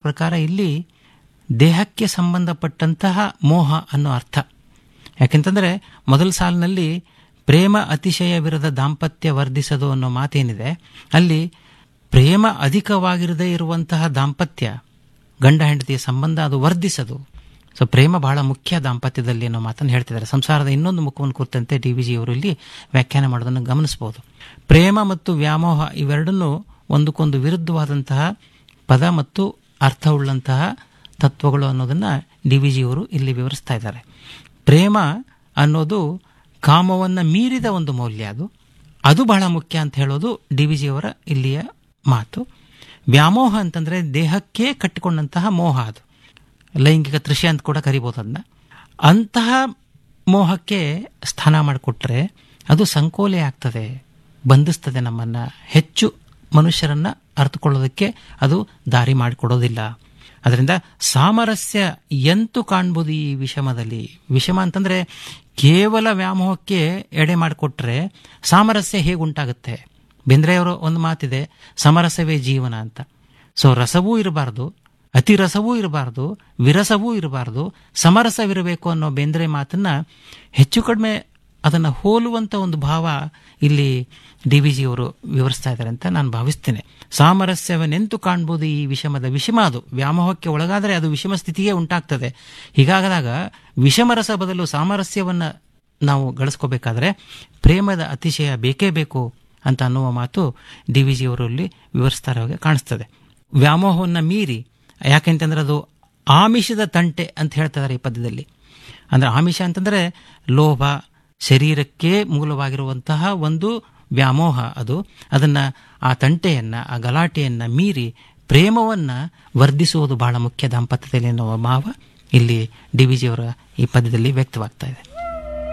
ಪ್ರಕಾರ ಇಲ್ಲಿ ದೇಹಕ್ಕೆ ಸಂಬಂಧಪಟ್ಟಂತಹ ಮೋಹ ಅನ್ನೋ ಅರ್ಥ ಯಾಕೆಂತಂದರೆ ಮೊದಲ ಸಾಲಿನಲ್ಲಿ ಪ್ರೇಮ ಅತಿಶಯವಿರದ ದಾಂಪತ್ಯ ವರ್ಧಿಸದು ಅನ್ನೋ ಮಾತೇನಿದೆ ಅಲ್ಲಿ ಪ್ರೇಮ ಅಧಿಕವಾಗಿರದೇ ಇರುವಂತಹ ದಾಂಪತ್ಯ ಗಂಡ ಹೆಂಡತಿಯ ಸಂಬಂಧ ಅದು ವರ್ಧಿಸದು ಸೊ ಪ್ರೇಮ ಬಹಳ ಮುಖ್ಯ ದಾಂಪತ್ಯದಲ್ಲಿ ಅನ್ನೋ ಮಾತನ್ನು ಹೇಳ್ತಿದ್ದಾರೆ ಸಂಸಾರದ ಇನ್ನೊಂದು ಮುಖವನ್ನು ಕುರಿತಂತೆ ಡಿ ವಿ ಜಿ ಅವರು ಇಲ್ಲಿ ವ್ಯಾಖ್ಯಾನ ಮಾಡೋದನ್ನು ಗಮನಿಸಬಹುದು ಪ್ರೇಮ ಮತ್ತು ವ್ಯಾಮೋಹ ಇವೆರಡನ್ನು ಒಂದಕ್ಕೊಂದು ವಿರುದ್ಧವಾದಂತಹ ಪದ ಮತ್ತು ಅರ್ಥವುಳ್ಳಂತಹ ತತ್ವಗಳು ಅನ್ನೋದನ್ನ ಡಿ ವಿ ಜಿ ಅವರು ಇಲ್ಲಿ ವಿವರಿಸ್ತಾ ಇದ್ದಾರೆ ಪ್ರೇಮ ಅನ್ನೋದು ಕಾಮವನ್ನು ಮೀರಿದ ಒಂದು ಮೌಲ್ಯ ಅದು ಅದು ಬಹಳ ಮುಖ್ಯ ಅಂತ ಹೇಳೋದು ಡಿ ವಿ ಜಿಯವರ ಇಲ್ಲಿಯ ಮಾತು ವ್ಯಾಮೋಹ ಅಂತಂದರೆ ದೇಹಕ್ಕೆ ಕಟ್ಟಿಕೊಂಡಂತಹ ಮೋಹ ಅದು ಲೈಂಗಿಕ ತೃಷ್ಯ ಅಂತ ಕೂಡ ಕರಿಬೋದು ಅದನ್ನ ಅಂತಹ ಮೋಹಕ್ಕೆ ಸ್ಥಾನ ಮಾಡಿಕೊಟ್ರೆ ಅದು ಸಂಕೋಲೆ ಆಗ್ತದೆ ಬಂಧಿಸ್ತದೆ ನಮ್ಮನ್ನು ಹೆಚ್ಚು ಮನುಷ್ಯರನ್ನ ಅರ್ಥಕೊಳ್ಳೋದಕ್ಕೆ ಅದು ದಾರಿ ಮಾಡಿಕೊಡೋದಿಲ್ಲ ಅದರಿಂದ ಸಾಮರಸ್ಯ ಎಂತು ಕಾಣ್ಬೋದು ಈ ವಿಷಮದಲ್ಲಿ ವಿಷಮ ಅಂತಂದ್ರೆ ಕೇವಲ ವ್ಯಾಮೋಹಕ್ಕೆ ಎಡೆ ಮಾಡಿಕೊಟ್ರೆ ಸಾಮರಸ್ಯ ಹೇಗುಂಟಾಗುತ್ತೆ ಬೇಂದ್ರೆಯವರು ಒಂದು ಮಾತಿದೆ ಸಮರಸವೇ ಜೀವನ ಅಂತ ಸೊ ರಸವೂ ಇರಬಾರ್ದು ಅತಿ ರಸವೂ ಇರಬಾರ್ದು ವಿರಸವೂ ಇರಬಾರ್ದು ಸಮರಸವಿರಬೇಕು ಅನ್ನೋ ಬೇಂದ್ರೆ ಮಾತನ್ನ ಹೆಚ್ಚು ಕಡಿಮೆ ಅದನ್ನು ಹೋಲುವಂತ ಒಂದು ಭಾವ ಇಲ್ಲಿ ಡಿ ವಿ ಜಿಯವರು ವಿವರಿಸ್ತಾ ಇದ್ದಾರೆ ಅಂತ ನಾನು ಭಾವಿಸ್ತೇನೆ ಸಾಮರಸ್ಯವನ್ನೆಂತು ಕಾಣ್ಬೋದು ಈ ವಿಷಮದ ವಿಷಮ ಅದು ವ್ಯಾಮೋಹಕ್ಕೆ ಒಳಗಾದರೆ ಅದು ವಿಷಮ ಸ್ಥಿತಿಯೇ ಉಂಟಾಗ್ತದೆ ಹೀಗಾಗದಾಗ ವಿಷಮರಸ ಬದಲು ಸಾಮರಸ್ಯವನ್ನ ನಾವು ಗಳಿಸ್ಕೋಬೇಕಾದ್ರೆ ಪ್ರೇಮದ ಅತಿಶಯ ಬೇಕೇ ಬೇಕು ಅಂತ ಅನ್ನುವ ಮಾತು ಡಿ ವಿ ಜಿಯವರಲ್ಲಿ ವಿವರಿಸ್ತಾ ಇರೋ ಹಾಗೆ ಕಾಣಿಸ್ತದೆ ವ್ಯಾಮೋಹವನ್ನು ಮೀರಿ ಯಾಕೆಂತಂದ್ರೆ ಅದು ಆಮಿಷದ ತಂಟೆ ಅಂತ ಹೇಳ್ತಿದ್ದಾರೆ ಈ ಪದ್ಯದಲ್ಲಿ ಅಂದ್ರೆ ಆಮಿಷ ಅಂತಂದ್ರೆ ಲೋಭ ಶರೀರಕ್ಕೆ ಮೂಲವಾಗಿರುವಂತಹ ಒಂದು ವ್ಯಾಮೋಹ ಅದು ಅದನ್ನ ಆ ತಂಟೆಯನ್ನ ಆ ಗಲಾಟೆಯನ್ನ ಮೀರಿ ಪ್ರೇಮವನ್ನ ವರ್ಧಿಸುವುದು ಬಹಳ ಮುಖ್ಯ ದಾಂಪತ್ಯದಲ್ಲಿ ಎನ್ನುವ ಭಾವ ಇಲ್ಲಿ ಡಿ ವಿ ಜಿಯವರ ಈ ಪದ್ಯದಲ್ಲಿ ವ್ಯಕ್ತವಾಗ್ತಾ ಇದೆ